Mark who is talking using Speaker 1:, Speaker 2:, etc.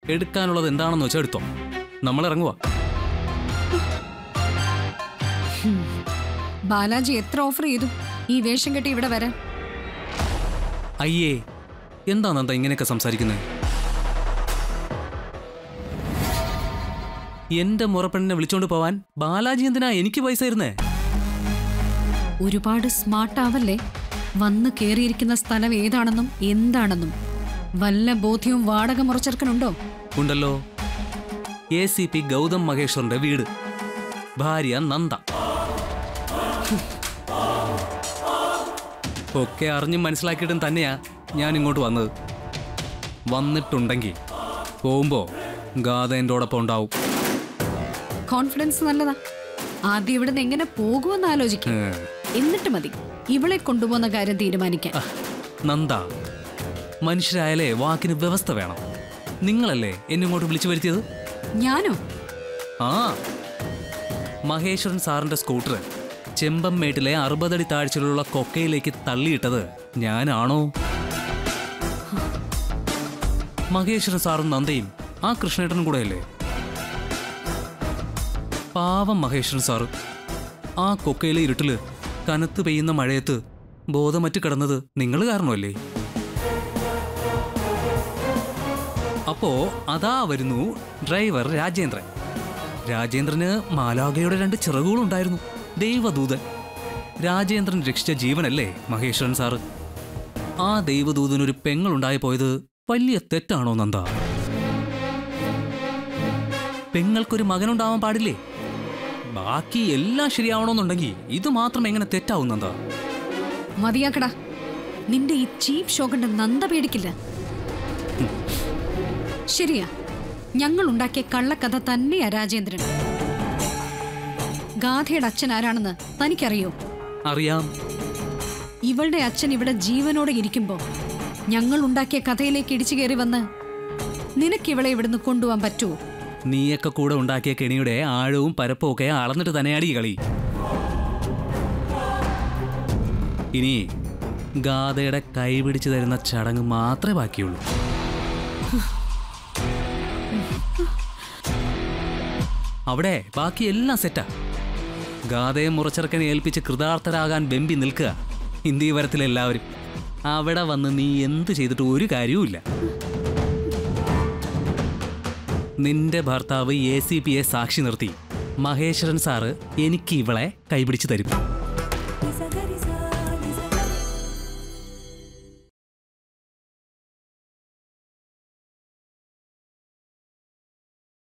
Speaker 1: എടുക്കാനുള്ളത് എന്താണെന്ന് വെച്ചാൽ എടുത്തോ നമ്മൾ ഇറങ്ങുക
Speaker 2: ബാലാജി എത്ര ഓഫർ ചെയ്തു ഈ വേഷം കെട്ടി ഇവിടെ വരാൻ
Speaker 1: അയ്യേ എന്താ നന്ദ ഇങ്ങനെയൊക്കെ സംസാരിക്കുന്നത് എന്റെ മുറപ്പെണ്ണിനെ വിളിച്ചോണ്ട് പോവാൻ ബാലാജി എന്തിനാ എനിക്ക് പൈസ തരുന്നേ
Speaker 2: ഒരുപാട് സ്മാർട്ട് ആവല്ലേ വന്ന് കേറിയിരിക്കുന്ന സ്ഥലം ഏതാണെന്നും എന്താണെന്നും വല്ല ബോധ്യവും വാടക മുറച്ചെറുക്കനുണ്ടോ
Speaker 1: ഉണ്ടല്ലോ എ സി പി ഗൗതം മഹേശ്വറിന്റെ വീട് ഭാര്യ നന്ദ ഒക്കെ അറിഞ്ഞും മനസ്സിലാക്കിയിട്ടും തന്നെയാ ഞാൻ ഇങ്ങോട്ട് വന്നത് വന്നിട്ടുണ്ടെങ്കിൽ പോകുമ്പോ ഗാഥ എൻ്റെ ഓടൊപ്പം ഉണ്ടാവും
Speaker 2: കോൺഫിഡൻസ് നല്ലതാ ആദ്യം ഇവിടുന്ന് എങ്ങനെ പോകുമെന്ന് ആലോചിക്കും
Speaker 1: ഏ,
Speaker 2: എന്നിട്ട് മതി ഇവളെ കൊണ്ടുപോകുന്ന കാര്യം തീരുമാനിക്കാൻ
Speaker 1: ആ, നന്ദ മനുഷ്യരായാലേ വാക്കിന് വ്യവസ്ഥ വേണം നിങ്ങളല്ലേ എന്നെ ഇങ്ങോട്ട് വിളിച്ചു വരുത്തിയത്
Speaker 2: ഞാനോ
Speaker 1: ആ മഹേശ്വരൻ സാറിന്റെ സ്കൂട്ടർ ചെമ്പമ്മേട്ടിലെ അറുപതടി താഴ്ചയിലുള്ള കൊക്കയിലേക്ക് തള്ളിയിട്ടത് ഞാനാണോ മഹേശ്വരൻ സാറും നന്ദയും ആ കൃഷ്ണേട്ടനും കൂടെയല്ലേ പാവം മഹേശ്വരൻ സാറ് ആ കൊക്കയിലെ ഇരുട്ടില് കനത്ത് പെയ്യുന്ന മഴയത്ത് ബോധമറ്റ് കിടന്നത് നിങ്ങൾ കാരണമല്ലേ അപ്പോ അതാ വരുന്നു ഡ്രൈവർ രാജേന്ദ്രൻ രാജേന്ദ്രന് മാലാഖയുടെ രണ്ട് ചിറകുകളുണ്ടായിരുന്നു ദൈവദൂതൻ രാജേന്ദ്രൻ രക്ഷിച്ച ജീവനല്ലേ മഹേശ്വരൻ സാറ് ആ ദൈവദൂതനൊരു പെങ്ങളുണ്ടായി പോയത് വലിയ തെറ്റാണോ നന്ദ പെങ്ങൾക്കൊരു മകനുണ്ടാവാൻ പാടില്ലേ ബാക്കി എല്ലാം ശരിയാവണമെന്നുണ്ടെങ്കിൽ ഇത് മാത്രം എങ്ങനെ തെറ്റാവും നന്ദ
Speaker 2: മതിയാക്കടാ നിന്റെ ഈ ചീപ്പ് ഷോ കണ്ട് നന്ദ പേടിക്കില്ല ശരിയാ ഞങ്ങൾ ഉണ്ടാക്കിയ കള്ളക്കഥ തന്നെയാ രാജേന്ദ്രൻ ഗാഥയുടെ അച്ഛൻ ആരാണെന്ന് തനിക്കറിയോ
Speaker 1: അറിയാം
Speaker 2: ഇവളുടെ അച്ഛൻ ഇവിടെ ജീവനോടെ ഇരിക്കുമ്പോ ഞങ്ങൾ ഉണ്ടാക്കിയ കഥയിലേക്ക് ഇടിച്ചു കയറി വന്ന് നിനക്ക് ഇവളെ ഇവിടുന്ന് കൊണ്ടുപോകാൻ പറ്റുമോ
Speaker 1: നീയൊക്കെ കൂടെ ഉണ്ടാക്കിയ കെണിയുടെ ആഴവും പരപ്പും ഒക്കെ അളന്നിട്ട് തന്നെയാടി ഈ കളി ഇനി ഗാഥയുടെ കൈ പിടിച്ചു തരുന്ന ചടങ്ങ് മാത്രമേ ബാക്കിയുള്ളൂ അവിടെ ബാക്കി എല്ലാം സെറ്റാ ഗാഥയെ മുറച്ചിറക്കനെ ഏൽപ്പിച്ച് കൃതാർത്ഥരാകാൻ വെമ്പി നിൽക്കുക ഹിന്ദി വരത്തിലെല്ലാവരും അവിടെ വന്ന് നീ എന്ത് ചെയ്തിട്ട് ഒരു കാര്യവുമില്ല നിന്റെ ഭർത്താവ് എ സി പിയെ സാക്ഷി നിർത്തി മഹേശ്വരൻ സാറ് എനിക്ക് ഇവളെ കൈപിടിച്ച് തരും